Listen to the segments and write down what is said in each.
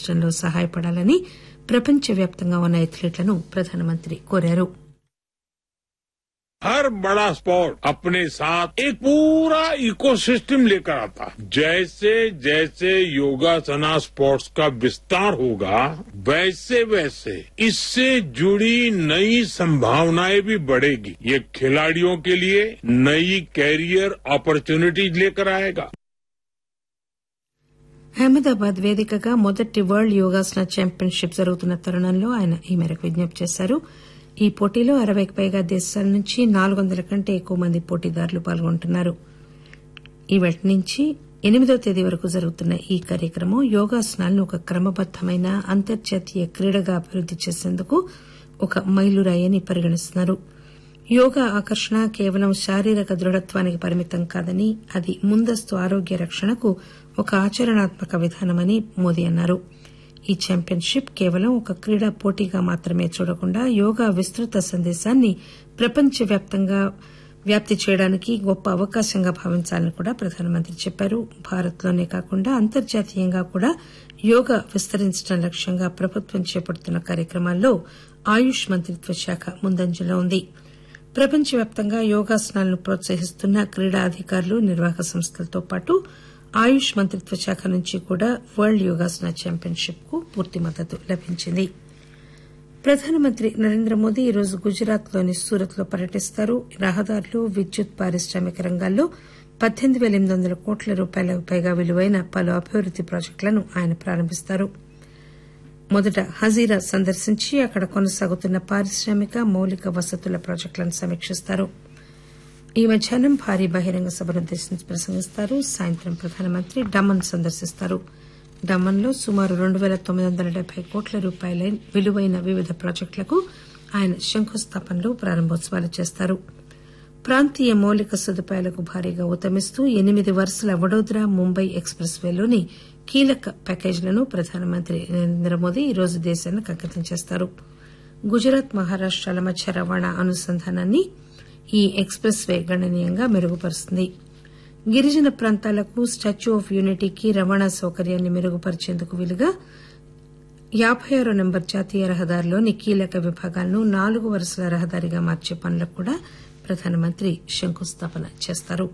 విస్తరించడంలో సహాయపడాలని ప్రపంచవ్యాప్తంగా ఉన్న ఎథ్లీట్లను ప్రధానమంత్రి కోరారు हर बड़ा स्पोर्ट अपने साथ एक पूरा इकोसिस्टम लेकर आता है जैसे जैसे योगासना स्पोर्ट्स का विस्तार होगा वैसे वैसे इससे जुड़ी नई संभावनाएं भी बढ़ेगी ये खिलाड़ियों के लिए नई कैरियर अपॉर्चुनिटीज लेकर आएगा అహ్మదాబాద్ వేదికగా మొదటి వరల్డ్ యోగాసన ఛాంపియన్షిప్ జరుగుతున్న తరుణంలో ఆయన ఈ మేరకు విజ్ఞప్తి చేశారు ఈ పోటీలో అరవైకి పైగా దేశాల నుంచి నాలుగు వందల కంటే ఎక్కువ మంది పోటీదారులు పాల్గొంటున్నారు ఇవాటి నుంచి ఎనిమిదో తేదీ వరకు జరుగుతున్న ఈ కార్యక్రమం యోగాసనాలను ఒక క్రమబద్దమైన అంతర్జాతీయ క్రీడగా అభివృద్ది చేసేందుకు ఒక మైలురాయి అని పరిగణిస్తున్నారు యోగా ఆకర్షణ కేవలం శారీరక దృఢత్వానికి పరిమితం కాదని అది ముందస్తు ఆరోగ్య రక్షణకు ఒక ఆచరణాత్మక విధానమని మోదీ అన్నారు ఈ ఛాంపియన్షిప్ కేవలం ఒక క్రీడా పోటీగా మాత్రమే చూడకుండా యోగా విస్తృత సందేశాన్ని ప్రపంచవ్యాప్తంగా వ్యాప్తి చేయడానికి గొప్ప అవకాశంగా భావించాలని కూడా ప్రధానమంత్రి చెప్పారు భారత్లోనే కాకుండా అంతర్జాతీయంగా కూడా యోగా విస్తరించడం లక్ష్యంగా ప్రభుత్వం చేపడుతున్న కార్యక్రమాల్లో ఆయుష్ మంత్రిత్వ శాఖ ముందంజలో ఉంది ప్రపంచవ్యాప్తంగా యోగాసనాలను ప్రోత్సహిస్తున్న క్రీడా అధికారులు నిర్వాహక సంస్థలతో పాటు ఆయుష్ మంత్రిత్వ శాఖ నుంచి కూడా వరల్డ్ యోగాసన ఛాంపియన్షిప్ కు పూర్తి మద్దతు లభించింది ప్రధానమంత్రి నరేంద్ర మోదీ ఈరోజు గుజరాత్ లోని సూరత్ లో పర్యటిస్తారు రహదారులు విద్యుత్ పారిశ్రామిక రంగాల్లో పద్దెనిమిది పేల ఎనిమిది వందల కోట్ల రూపాయలకు పైగా విలువైన పలు అభివృద్ది ప్రాజెక్టులను ఆయన ప్రారంభిస్తారు మొదట హజీరా సందర్శించి అక్కడ కొనసాగుతున్న పారిశ్రామిక మౌలిక వసతుల ప్రాజెక్టులను సమీకిస్తారు ఈ మధ్యాహ్నం భారీ బహిరంగ సభను ఉద్దేశించి ప్రసంగిస్తారు సాయంత్రం ప్రధానమంత్రి డమన్ సందర్శిస్తారు డమన్లో సుమారు రెండు పేల తొమ్మిది వందల డెబ్బై కోట్ల రూపాయల విలువైన వివిధ ప్రాజెక్టులకు ఆయన శంకుస్థాపనలు ప్రారంభోత్సవాలు చేస్తారు ప్రాంతీయ మౌలిక సదుపాయాలకు భారీగా ఊతమిస్తూ ఎనిమిది వరుసల వడోదరా ముంబై ఎక్స్ప్రెస్ వేలోని కీలక ప్యాకేజీలను ప్రధానమంత్రి నరేంద్ర మోదీ ఈరోజు దేశానికి అంకితం చేస్తారు గుజరాత్ మహారాష్టాల మధ్య రవాణా అనుసంధానాన్ని ఈ ఎక్స్ప్రెస్ వే గణనీయంగా మెరుగుపరుస్తుంది గిరిజన ప్రాంతాలకు స్టాచ్యూ ఆఫ్ యూనిటీకి రవాణా సౌకర్యాన్ని మెరుగుపరిచేందుకు వీలుగా యాబై ఆరో నెంబర్ జాతీయ రహదారిలోని కీలక విభాగాలను నాలుగు వరుసల రహదారిగా మార్చే పనులకు కూడా ప్రధానమంత్రి శంకుస్థాపన చేస్తారు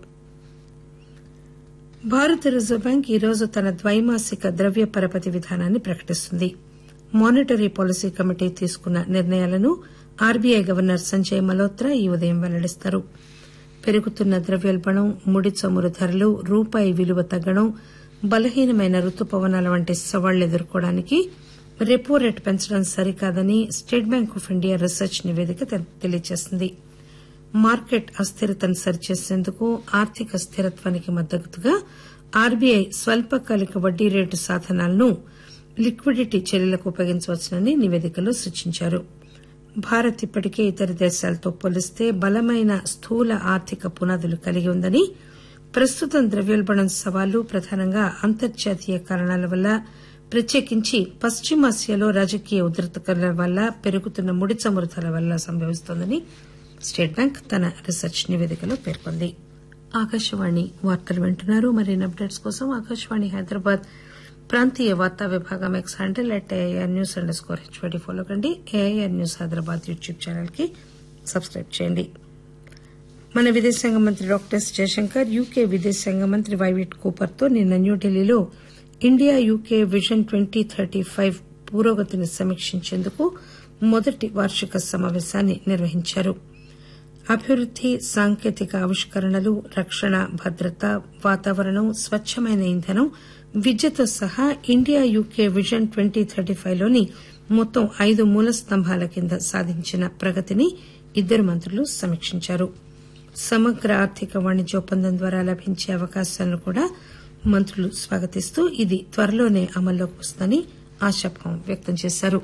భారత రిజర్వు బ్యాంక్ ఈరోజు తన ద్వైమాసిక ద్రవ్య పరపతి విధానాన్ని ప్రకటిస్తుంది మానిటరీ పాలసీ కమిటీ తీసుకున్న నిర్ణయాలను ఆర్బీఐ గవర్నర్ సంజయ్ మల్హోత్రా ఈ ఉదయం వెల్లడిస్తారు పెరుగుతున్న ద్రవ్యోల్బణం ముడి చమురు ధరలు రూపాయి విలువ తగ్గడం బలహీనమైన రుతుపవనాల వంటి సవాళ్లు ఎదుర్కోవడానికి రెపో రేటు పెంచడం సరికాదని State Bank of India research నివేదిక తెలియజేసింది మార్కెట్ అస్థిరతను సరిచేసేందుకు ఆర్థిక స్థిరత్వానికి మద్దతుగా ఆర్బీఐ స్వల్పకాలిక వడ్డీ రేటు సాధనాలను లిక్విడిటీ చర్యలకు ఉపయోగించవచ్చునని నివేదికలో సూచించారు భారత్ ఇప్పటికే ఇతర దేశాలతో పోలిస్తే బలమైన స్థూల ఆర్థిక పునాదులు కలిగి ఉందని ప్రస్తుతం ద్రవ్యోల్బణం సవాళ్లు ప్రధానంగా అంతర్జాతీయ కారణాల వల్ల ప్రత్యేకించి పశ్చిమాసియాలో రాజకీయ ఉద్రిక్తతల వల్ల పెరుగుతున్న ముడి చమురు ధరల వల్ల సంభవిస్తోందని స్టేట్ బ్యాంక్ తన రీసెర్చ్ నివేదికలో పేర్కొంది ఆకాశవాణి వార్తలు వింటున్నారు మరిన్ని అప్డేట్స్ కోసం ఆకాశవాణి హైదరాబాద్ ప్రాంతీయ వార్తా విభాగం X handle at AIR news underscore HYD follow కండి AIR news Hyderabad YouTube channel కి సబ్స్క్రైబ్ చేయండి మన విదేశాంగ మంత్రి డాక్టర్ ఎస్ జయశంకర్ యూకే విదేశాంగ మంత్రి వైవిట్ కూపర్ తో నిన్న న్యూఢిల్లీలో India UK vision twenty thirty five పురోగతిని సమీక్షించేందుకు మొదటి వార్షిక సమావేశాన్ని నిర్వహించారు అభివృద్ది సాంకేతిక ఆవిష్కరణలు రక్షణ భద్రత వాతావరణం స్వచ్చమైన ఇంధనం విద్యతో సహా India UK vision twenty thirty five లోని మొత్తం ఐదు మూల స్తంభాల కింద సాధించిన ప్రగతిని ఇద్దరు మంత్రులు సమీక్షించారు సమగ్ర ఆర్థిక వాణిజ్య ఒప్పందం ద్వారా లభించే అవకాశాలను కూడా మంత్రులు స్వాగతిస్తూ ఇది త్వరలోనే అమల్లోకి వస్తుందని ఆశాభావం వ్యక్తం చేశారు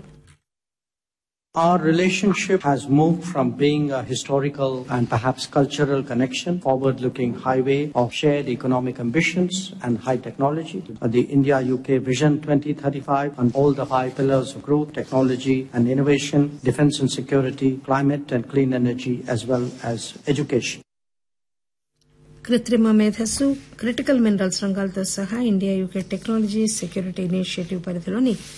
Our relationship has moved from being a historical and perhaps cultural connection, forward-looking highway of shared economic ambitions and high technology to the India-UK Vision 2035 and all the five pillars of growth, technology and innovation, defense and security, climate and clean energy, as well as education. కృత్రిమ మేధస్సు critical minerals రంగాలతో సహా India UK technology security initiative పరిధిలోని